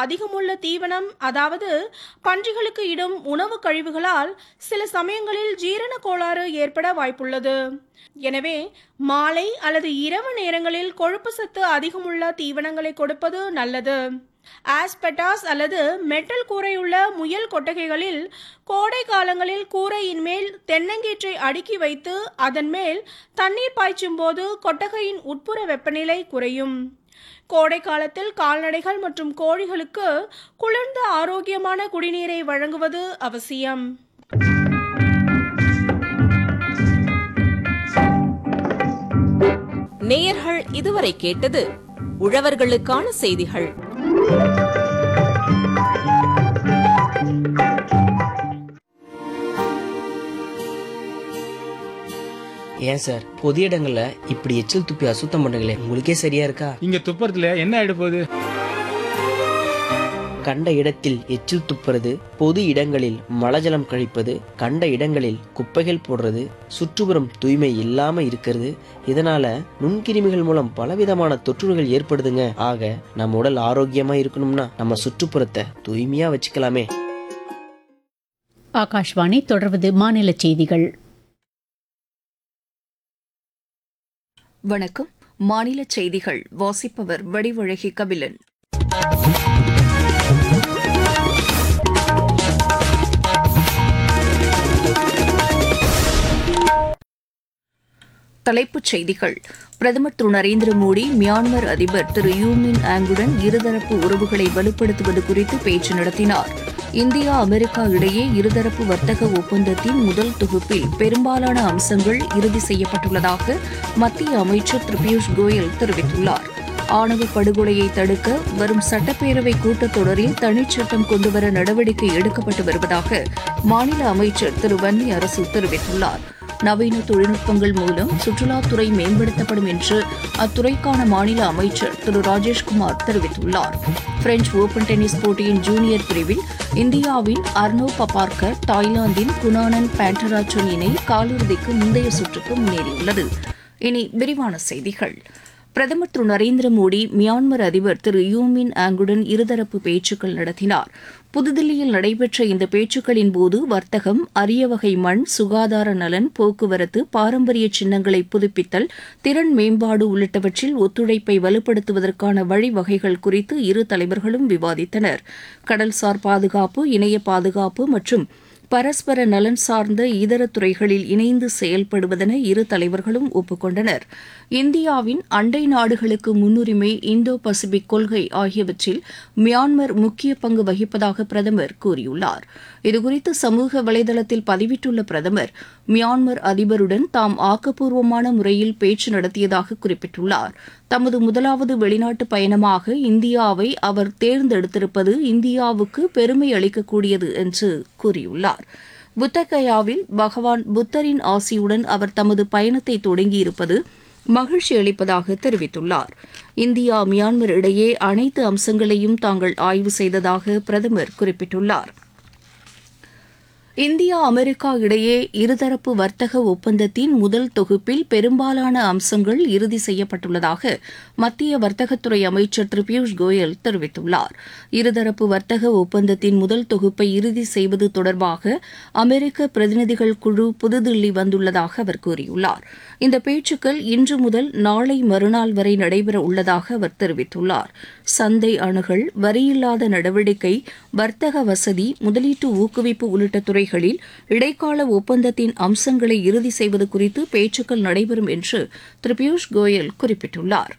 அதிகமுள்ள தீவனம் அதாவது பன்றிகளுக்கு இடும் உணவு கழிவுகளால் சில சமயங்களில் ஜீரண கோளாறு ஏற்பட வாய்ப்புள்ளது எனவே மாலை அல்லது இரவு நேரங்களில் கொழுப்பு சத்து அதிகமுள்ள தீவனங்களை கொடுப்பது நல்லது ஆஸ்பெட்டாஸ் அல்லது மெட்டல் கூரையுள்ள முயல் கொட்டகைகளில் கோடை காலங்களில் கூரையின் மேல் தென்னங்கீற்றை அடுக்கி வைத்து அதன் மேல் தண்ணீர் பாய்ச்சும் போது கொட்டகையின் உட்புற வெப்பநிலை குறையும் கோடை காலத்தில் கால்நடைகள் மற்றும் கோழிகளுக்கு குளிர்ந்த ஆரோக்கியமான குடிநீரை வழங்குவது அவசியம் நேயர்கள் இதுவரை கேட்டது உழவர்களுக்கான செய்திகள் ஏன் சார் பொது இடங்கள்ல இப்படி எச்சில் துப்பி அசுத்தம் பண்றீங்களே உங்களுக்கே சரியா இருக்கா இங்க துப்புறதுல என்ன ஆயிட போகுது கண்ட இடத்தில் எச்சில் துப்புறது பொது இடங்களில் மலஜலம் கழிப்பது கண்ட இடங்களில் குப்பைகள் போடுறது சுற்றுப்புறம் தூய்மை இல்லாம இருக்கிறது இதனால நுண்கிருமிகள் மூலம் பலவிதமான தொற்றுகள் ஏற்படுதுங்க ஆக நம்ம உடல் ஆரோக்கியமா இருக்கணும்னா நம்ம சுற்றுப்புறத்தை தூய்மையா வச்சுக்கலாமே ஆகாஷ்வாணி தொடர்வது மாநில செய்திகள் வணக்கம் மாநில செய்திகள் வாசிப்பவர் வடிவழகி கபிலன் தலைப்புச் செய்திகள் பிரதமர் திரு நரேந்திர மோடி மியான்மர் அதிபர் திரு யூமின் ஆங்குடன் இருதரப்பு உறவுகளை வலுப்படுத்துவது குறித்து பேச்சு நடத்தினார் இந்தியா அமெரிக்கா இடையே இருதரப்பு வர்த்தக ஒப்பந்தத்தின் முதல் தொகுப்பில் பெரும்பாலான அம்சங்கள் இறுதி செய்யப்பட்டுள்ளதாக மத்திய அமைச்சர் திரு பியூஷ் கோயல் தெரிவித்துள்ளார் ஆணவ படுகொலையை தடுக்க வரும் சட்டப்பேரவை கூட்டத்தொடரில் தனிச்சட்டம் கொண்டுவர நடவடிக்கை எடுக்கப்பட்டு வருவதாக மாநில அமைச்சர் திரு வன்னி அரசு தெரிவித்துள்ளார் நவீன தொழில்நுட்பங்கள் மூலம் சுற்றுலாத்துறை மேம்படுத்தப்படும் என்று அத்துறைக்கான மாநில அமைச்சர் திரு ராஜேஷ்குமார் தெரிவித்துள்ளார் பிரெஞ்ச் ஓபன் டென்னிஸ் போட்டியின் ஜூனியர் பிரிவில் இந்தியாவின் அர்னோ பபார்கர் தாய்லாந்தின் குணானன் பேண்டராச்சன் இணை காலிறுதிக்கு முந்தைய சுற்றுக்கு முன்னேறியுள்ளது இனி விரிவான செய்திகள் பிரதமர் திரு நரேந்திர மோடி மியான்மர் அதிபர் திரு யூமின் ஆங்குடன் இருதரப்பு பேச்சுக்கள் நடத்தினார் புதுதில்லியில் நடைபெற்ற இந்த பேச்சுக்களின் போது வர்த்தகம் அரிய வகை மண் சுகாதார நலன் போக்குவரத்து பாரம்பரிய சின்னங்களை புதுப்பித்தல் திறன் மேம்பாடு உள்ளிட்டவற்றில் ஒத்துழைப்பை வலுப்படுத்துவதற்கான வழிவகைகள் குறித்து இரு தலைவர்களும் விவாதித்தனர் கடல்சார் பாதுகாப்பு இணைய பாதுகாப்பு மற்றும் பரஸ்பர நலன் சார்ந்த இதர துறைகளில் இணைந்து செயல்படுவதென இரு தலைவர்களும் ஒப்புக்கொண்டனர் இந்தியாவின் அண்டை நாடுகளுக்கு முன்னுரிமை இந்தோ பசிபிக் கொள்கை ஆகியவற்றில் மியான்மர் முக்கிய பங்கு வகிப்பதாக பிரதமர் கூறியுள்ளார் இதுகுறித்து சமூக வலைதளத்தில் பதிவிட்டுள்ள பிரதமர் மியான்மர் அதிபருடன் தாம் ஆக்கப்பூர்வமான முறையில் பேச்சு நடத்தியதாக குறிப்பிட்டுள்ளார் தமது முதலாவது வெளிநாட்டு பயணமாக இந்தியாவை அவர் தேர்ந்தெடுத்திருப்பது இந்தியாவுக்கு பெருமை அளிக்கக்கூடியது என்று கூறியுள்ளார் புத்தகயாவில் பகவான் புத்தரின் ஆசியுடன் அவர் தமது பயணத்தை தொடங்கியிருப்பது மகிழ்ச்சி அளிப்பதாக தெரிவித்துள்ளார் இந்தியா மியான்மர் இடையே அனைத்து அம்சங்களையும் தாங்கள் ஆய்வு செய்ததாக பிரதமர் குறிப்பிட்டுள்ளார் இந்தியா அமெரிக்கா இடையே இருதரப்பு வர்த்தக ஒப்பந்தத்தின் முதல் தொகுப்பில் பெரும்பாலான அம்சங்கள் இறுதி செய்யப்பட்டுள்ளதாக மத்திய வர்த்தகத்துறை அமைச்சர் திரு பியூஷ் கோயல் தெரிவித்துள்ளார் இருதரப்பு வர்த்தக ஒப்பந்தத்தின் முதல் தொகுப்பை இறுதி செய்வது தொடர்பாக அமெரிக்க பிரதிநிதிகள் குழு புதுதில்லி வந்துள்ளதாக அவர் கூறியுள்ளார் இந்த பேச்சுக்கள் இன்று முதல் நாளை மறுநாள் வரை நடைபெற உள்ளதாக அவர் தெரிவித்துள்ளார் சந்தை அணுகல் வரியில்லாத நடவடிக்கை வர்த்தக வசதி முதலீட்டு ஊக்குவிப்பு உள்ளிட்ட துறைகளில் இடைக்கால ஒப்பந்தத்தின் அம்சங்களை இறுதி செய்வது குறித்து பேச்சுக்கள் நடைபெறும் என்று திரு பியூஷ் கோயல் குறிப்பிட்டுள்ளார்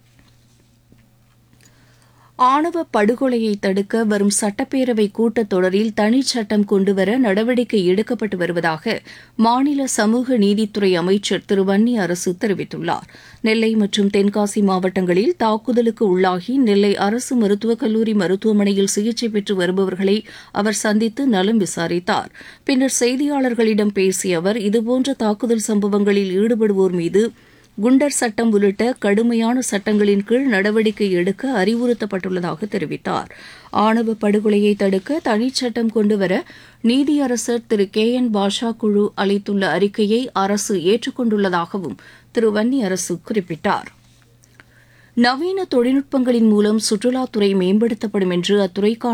ஆணவ படுகொலையை தடுக்க வரும் சட்டப்பேரவை கூட்டத்தொடரில் தனிச்சட்டம் கொண்டுவர நடவடிக்கை எடுக்கப்பட்டு வருவதாக மாநில சமூக நீதித்துறை அமைச்சர் திரு வன்னி அரசு தெரிவித்துள்ளார் நெல்லை மற்றும் தென்காசி மாவட்டங்களில் தாக்குதலுக்கு உள்ளாகி நெல்லை அரசு மருத்துவக் கல்லூரி மருத்துவமனையில் சிகிச்சை பெற்று வருபவர்களை அவர் சந்தித்து நலம் விசாரித்தார் பின்னர் செய்தியாளர்களிடம் பேசிய அவர் இதுபோன்ற தாக்குதல் சம்பவங்களில் ஈடுபடுவோர் மீது குண்டர் சட்டம் உள்ளிட்ட கடுமையான சட்டங்களின் கீழ் நடவடிக்கை எடுக்க அறிவுறுத்தப்பட்டுள்ளதாக தெரிவித்தார் ஆணவ படுகொலையை தடுக்க தனிச்சட்டம் கொண்டுவர நீதியரசர் திரு கே என் பாஷா குழு அளித்துள்ள அறிக்கையை அரசு ஏற்றுக்கொண்டுள்ளதாகவும் திரு வன்னி அரசு குறிப்பிட்டார் நவீன தொழில்நுட்பங்களின் மூலம் சுற்றுலாத்துறை மேம்படுத்தப்படும் என்று அத்துறைக்கான